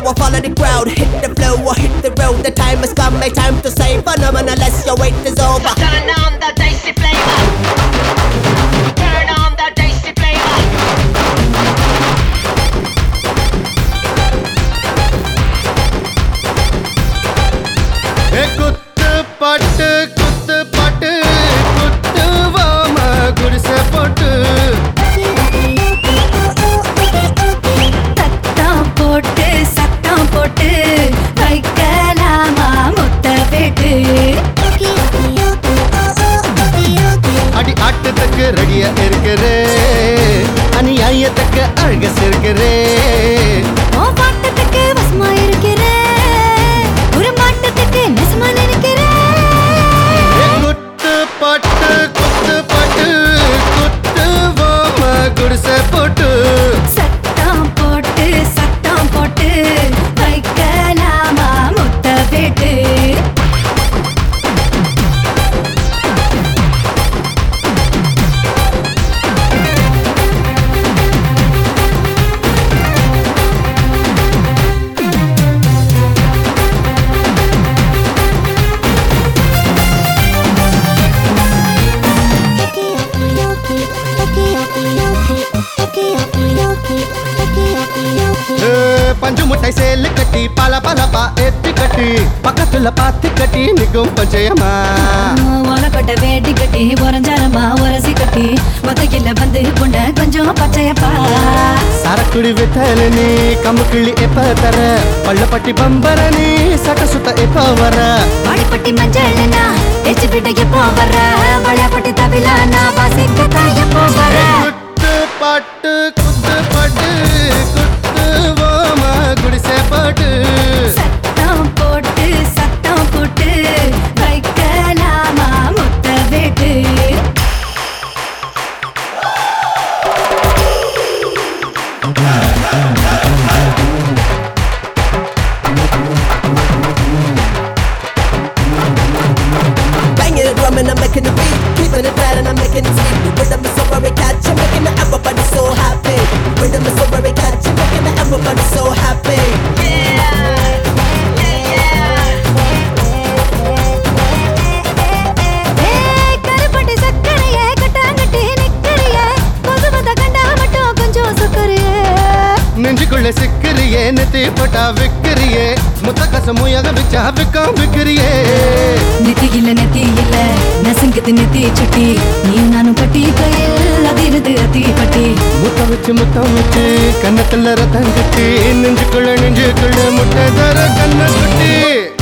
or follow the crowd. Hit the flow or hit the road. The time has come, my time to say phenomenal. Unless your wait is over. Turn on the dicey flavor. Turn on the dicey flavor. ஏ குத்து பாட்டு குத்து பாட்டு குத்துவாம குடிசை போட்டு சத்தம் போட்டு சத்தம் போட்டு வைக்கலாமா முத்த பேட்டு அடி ஆட்டத்துக்கு ரெடியா இருக்கிறே அநியாயத்துக்கு அழக சேர்க்கிறே ஓ பாட்டத்துக்கு வசமா இருக்கிறேன் ஒரு மாட்டத்துக்கு நெசமா நினைக்கிறேன் ஏ குத்து பாட்டு குத்து பாட்டு குத்துவாம குடிசை போட்டு சத்தம் போட்டு சத்தம் போட்டு வைக்கலாமா முத்த பேட்டு ஏ, பஞ்சு முட்டை சேலு கட்டி பல பலப்பா எத்தி கட்டி பக்கத்துல பாத்து கட்டி நிக்கும் பஞ்சயமா உலக்கொட்ட வேட்டி கட்டி உரஞ்சாரமா உரசி கட்டி ஒத்தைக்கில வந்து புண்ட கொஞ்சம் பச்சையப்பா சரக்குடி வித்தல நீ கம்பு கிள்ளி எப்ப தர பள்ளப்பட்டி பம்பர நீ சட்ட சுத்த எப்ப வர வாடிப்பட்டி மஞ்சள்னா எச்சு பிட்ட எப்போ வர்ற வளையப்பட்டி தவிலானா வாசிக்கத்தான் எப்போ வர குத்து பாட்டு குத்து பாட்டு குத்து ஓம குடிசை பாட்டு சத்தம் போட்டு சத்தம் போட்டு வைக்கலாமா முத்த வேட்டு Banging the drum and I'm making the beat. Keeping it flat and I'm making it sweet. Rhythm is so very catchy, making everybody so happy. Rhythm is so very catchy, making everybody so happy. ஏய், கருப்பட்டி சக்கரையே, கட்டாங்கட்டி நிக்கறியே, கொசுவத கண்டா மட்டும் கொஞ்சம் சுக்கறியே. நெஞ்சுக்குள்ள சிக்கிறியே நெத்தி போட்டா விக்கிறியே முத்த கசமுயாக விச்சா Wickham விக்கிறியே நெத்தியில நெத்தி இல்ல நசுங்குது நெத்தி சுட்டி நீ நானும் பட்டி கையில் அதிருது அத்தி பட்டி முத்தம் வச்சு முத்தம் வச்சு கன்னத்துல ரத்தம் கட்டி நெஞ்சுக்குள்ள நெஞ்சுக்குள்ள முட்டை தர கண்ண குட்டி